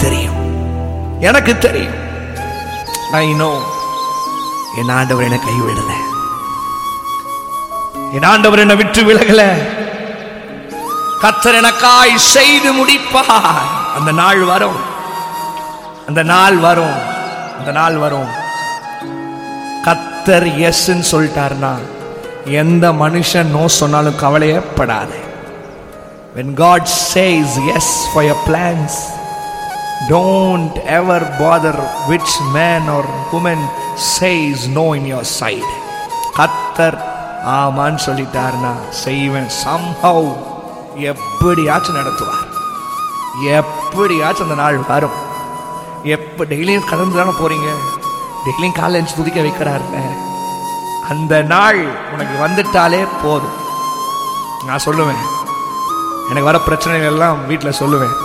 தெரியும் எனக்கு தெரியும் ஐ நோ என் ஆண்டவர் என்னை கைவிடல என் ஆண்டவர் என்னை விட்டு விலகல கத்தர் எனக்காய் செய்து முடிப்பார் அந்த நாள் வரும் அந்த நாள் வரும் அந்த நாள் வரும் கத்தர் எஸ்ன்னு சொல்லிட்டாருன்னா எந்த மனுஷன் நோ சொன்னாலும் கவலையே படாது when god says yes for your plans don't ever bother which man or woman says no in your side கத்தர் ஆமான்னு சொல்லிட்டாருன்னா செய்வேன் somehow எப்படியாச்சும் நடத்துவார் எப்படியாச்சும் அந்த நாள் வரும் எப்போ டெய்லியும் கடந்து தானே போறீங்க டெய்லியும் காலைல எழுந்து துதிக்க வைக்கிறாருங்க அந்த நாள் உனக்கு வந்துட்டாலே போதும் நான் சொல்லுவேன் எனக்கு வர பிரச்சனைகள் எல்லாம் வீட்டில் சொல்லுவேன்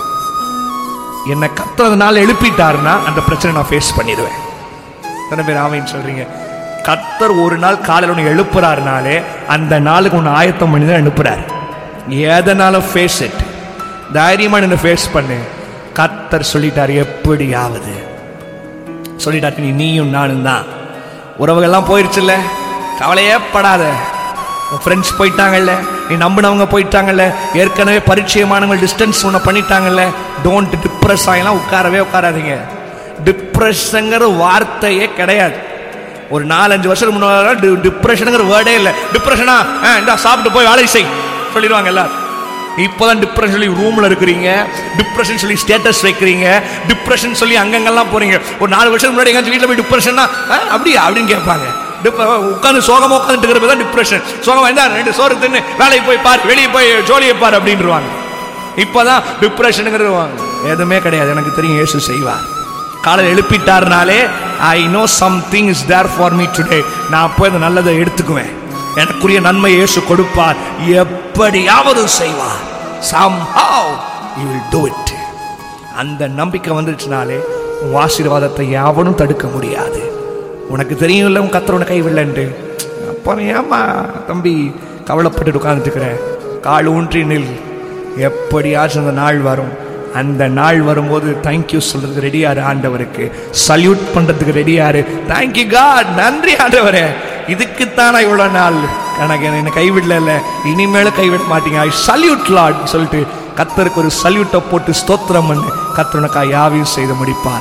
என்னை கத்துறதுனால எழுப்பிட்டாருன்னா அந்த பிரச்சனை நான் ஃபேஸ் பண்ணிடுவேன் எத்தனை பேர் ஆமைன்னு சொல்றீங்க கத்தர் ஒரு நாள் காலையில் உன்னை எழுப்புறாருனாலே அந்த நாளுக்கு உன்னை ஆயத்தம் பண்ணி தான் எழுப்புறாரு எதனாலும் ஃபேஸ் இட் தைரியமா நின்று ஃபேஸ் பண்ணு கத்தர் சொல்லிட்டார் எப்படியாவது சொல்லிட்டாரு நீ நீயும் நானும் தான் உறவுகள்லாம் போயிருச்சுல்ல கவலையே படாத உன் ஃப்ரெண்ட்ஸ் போயிட்டாங்கல்ல நீ நம்பினவங்க போயிட்டாங்கல்ல ஏற்கனவே பரிச்சயமானவங்க டிஸ்டன்ஸ் உன்னை பண்ணிட்டாங்கல்ல டோன்ட் டிப்ரெஸ் ஆகலாம் உட்காரவே உட்காராதீங்க டிப்ரெஷனுங்கிற வார்த்தையே கிடையாது ஒரு நாலஞ்சு வருஷத்துக்கு முன்னாடி டிப்ரெஷனுங்கிற வேர்டே இல்லை டிப்ரெஷனா இந்த சாப்பிட்டு போய் வேலை செய் சொல்லிடுவாங்க எல்லாரும் இப்போதான் டிப்ரெஷன் சொல்லி ரூம்ல இருக்கிறீங்க டிப்ரெஷன் சொல்லி ஸ்டேட்டஸ் வைக்கிறீங்க டிப்ரெஷன் சொல்லி அங்கங்கெல்லாம் போறீங்க ஒரு நாலு வருஷம் முன்னாடி எங்க வீட்டில் போய் டிப்ரெஷன்னா அப்படியா அப்படின்னு கேட்பாங்க உட்காந்து சோகமா உட்காந்துட்டு இருக்கிறது தான் டிப்ரெஷன் சோகமா இருந்தா ரெண்டு சோறு தின்னு வேலைக்கு போய் பார் வெளியே போய் ஜோலியை பார் அப்படின்றவாங்க இப்போதான் டிப்ரெஷனுங்கிறது எதுவுமே கிடையாது எனக்கு தெரியும் இயேசு செய்வார் காலையில் எழுப்பிட்டாருனாலே I know something is there for me today நான் போய் அந்த நல்லதை எடுத்துக்குவேன் எனக்குரிய நன்மை இயேசு கொடுப்பார் எப்படியாவது செய்வார் somehow he will do it அந்த நம்பிக்கை வந்துருச்சுனாலே உன் ஆசீர்வாதத்தை யாவனும் தடுக்க முடியாது உனக்கு தெரியும்ல உன் கத்தரோட கைவில்லைன்ட்டு அப்புறம் ஏமா தம்பி கவலைப்பட்டு உட்கார்ந்துட்டு இருக்கிற கால் ஊன்றி நில் எப்படியாச்சும் அந்த நாள் வரும் அந்த நாள் வரும்போது தேங்க்யூ சொல்றதுக்கு ரெடியாரு ஆண்டவருக்கு சல்யூட் பண்றதுக்கு ரெடியாரு தேங்க்யூ காட் நன்றி ஆண்டவரே இதுக்குத்தானே இவ்வளோ நாள் எனக்கு என்னை கைவிடல இனிமேலும் கைவிட மாட்டீங்க ஐ சல்யூட் லாட் சொல்லிட்டு கத்தருக்கு ஒரு சல்யூட்டை போட்டு ஸ்தோத்திரம் பண்ணு கத்தருனக்கா யாவையும் செய்து முடிப்பார்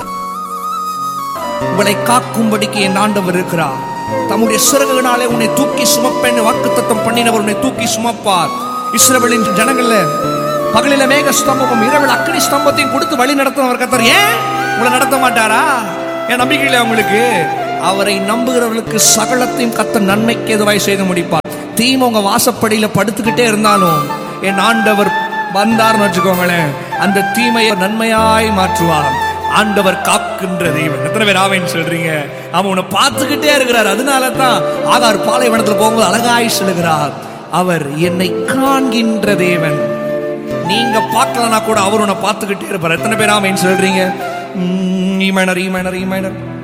உங்களை காக்கும்படிக்கு என் ஆண்டவர் இருக்கிறார் தம்முடைய சிறகுனாலே உன்னை தூக்கி சுமப்பேன் வாக்குத்தத்தம் பண்ணினவர் உன்னை தூக்கி சுமப்பார் இஸ்ரவேலின் ஜனங்கள்ல பகலில மேக ஸ்தம்பமும் இரவில் அக்னி ஸ்தம்பத்தையும் கொடுத்து வழி நடத்துறவர் கத்தர் ஏன் உங்களை நடத்த மாட்டாரா என் நம்பிக்கை இல்லை உங்களுக்கு அவரை நம்புகிறவர்களுக்கு சகலத்தையும் கத்த நன்மைக்கு எதுவாய் செய்து முடிப்பார் தீமை உங்க வாசப்படியில படுத்துக்கிட்டே இருந்தாலும் என் ஆண்டவர் வந்தார்னு வச்சுக்கோங்களேன் அந்த தீமையை நன்மையாய் மாற்றுவார் ஆண்டவர் காக்கின்ற தெய்வன் எத்தனை பேர் ஆவேன்னு சொல்றீங்க அவன் உன்னை பார்த்துக்கிட்டே இருக்கிறார் அதனால தான் ஆகார் பாலைவனத்தில் போகும்போது அழகாய் சொல்லுகிறார் அவர் என்னை காண்கின்ற தேவன் நீங்க பார்க்கலனா கூட அவர் உன்னை பார்த்துக்கிட்டே இருப்பார் எத்தனை பேர் ஆமைன்னு சொல்றீங்க ஈமைனர் ஈமைனர் ஈமைனர்